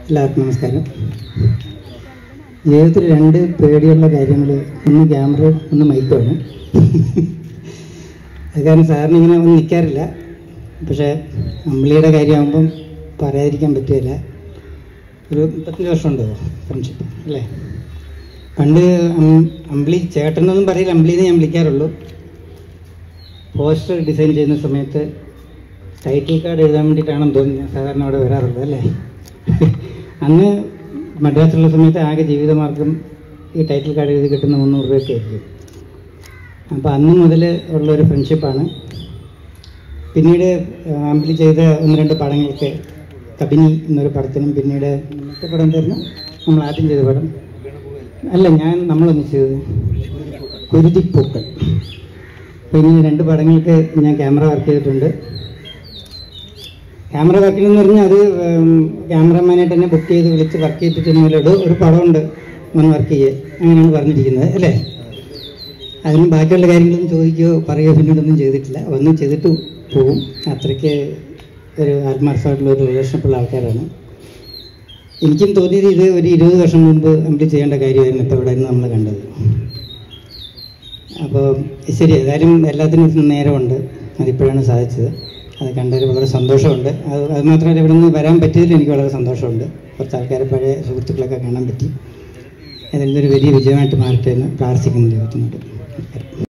എല്ലാവർക്കും നമസ്കാരം ജീവിതത്തിൽ രണ്ട് പേടിയുള്ള കാര്യങ്ങൾ ഒന്ന് ക്യാമറ ഒന്ന് മൈക്കുമാണ് അത് കാരണം സാറിന് ഇങ്ങനെ ഒന്നും നിൽക്കാറില്ല പക്ഷേ അമ്പിളിയുടെ കാര്യമാകുമ്പം പറയാതിരിക്കാൻ പറ്റുകയില്ല ഒരു മുപ്പത്തഞ്ച് വർഷമുണ്ടോ ഫ്രണ്ട്ഷിപ്പ് അല്ലേ പണ്ട് അം- അമ്പിളി ചേട്ടനൊന്നും പറയില്ല അമ്പിളിന്ന് ഞാൻ വിളിക്കാറുള്ളൂ പോസ്റ്റർ ഡിസൈൻ ചെയ്യുന്ന സമയത്ത് ടൈറ്റിൽ കാർഡ് എഴുതാൻ വേണ്ടിയിട്ടാണെന്ന് തോന്നുന്നു ഞാൻ സാധാരണ അവിടെ വരാറുള്ളത് അല്ലേ അന്ന് മദ്രാസിലുള്ള സമയത്ത് ആകെ ജീവിതമാർഗം ഈ ടൈറ്റിൽ കാർഡ് എഴുതി കിട്ടുന്ന മുന്നൂറ് രൂപയൊക്കെ ആയിരിക്കും അപ്പോൾ അന്ന് മുതൽ ഉള്ള ഒരു ഫ്രണ്ട്ഷിപ്പാണ് പിന്നീട് അമ്പിളി ചെയ്ത ഒന്ന് രണ്ട് പടങ്ങൾക്ക് കബിനി എന്നൊരു പടത്തിനും പിന്നീട് മറ്റേ പടം എന്തായിരുന്നു നമ്മൾ ആദ്യം ചെയ്ത പടം അല്ല ഞാൻ നമ്മളൊന്ന് ചെയ്തത് കുരുതിപ്പൂക്കൾ പിന്നെ രണ്ട് പടങ്ങൾക്ക് ഞാൻ ക്യാമറ വർക്ക് ചെയ്തിട്ടുണ്ട് ക്യാമറ വർക്കിംഗ് എന്ന് പറഞ്ഞാൽ അത് ക്യാമറമാനായിട്ട് തന്നെ ബുക്ക് ചെയ്ത് വിളിച്ച് വർക്ക് ചെയ്തിട്ടുണ്ടെങ്കിലോട് ഒരു പടമുണ്ട് മോൻ വർക്ക് ചെയ്യേ അങ്ങനെയാണ് പറഞ്ഞിരിക്കുന്നത് അല്ലേ അതിന് ബാക്കിയുള്ള കാര്യങ്ങളൊന്നും ചോദിക്കുകയോ പറയുകയോ പിന്നീടൊന്നും ചെയ്തിട്ടില്ല ഒന്നും ചെയ്തിട്ട് പോകും അത്രയ്ക്ക് ഒരു ആത്മാർത്ഥമായിട്ടുള്ള ഒരു റിലേഷനപ്പുള്ള ആൾക്കാരാണ് എനിക്കും തോന്നിയത് ഇത് ഒരു ഇരുപത് വർഷം മുമ്പ് നമ്മൾ ചെയ്യേണ്ട കാര്യമായിരുന്നു ഇപ്പോൾ ഇവിടെ നിന്ന് നമ്മൾ കണ്ടത് അപ്പോൾ ശരി ഏതായാലും എല്ലാത്തിനും ഒരു നേരമുണ്ട് അതിപ്പോഴാണ് സാധിച്ചത് അത് കണ്ടതിൽ വളരെ സന്തോഷമുണ്ട് അത് അത് മാത്രമല്ല ഇവിടെ നിന്ന് വരാൻ പറ്റിയതിൽ എനിക്ക് വളരെ സന്തോഷമുണ്ട് കുറച്ച് ആൾക്കാരെ പഴയ സുഹൃത്തുക്കളൊക്കെ കാണാൻ പറ്റി അതിൽ ഒരു വലിയ വിജയമായിട്ട് മാറട്ടെ എന്ന് പ്രാർത്ഥിക്കുന്നു ദൈവത്തിനോട്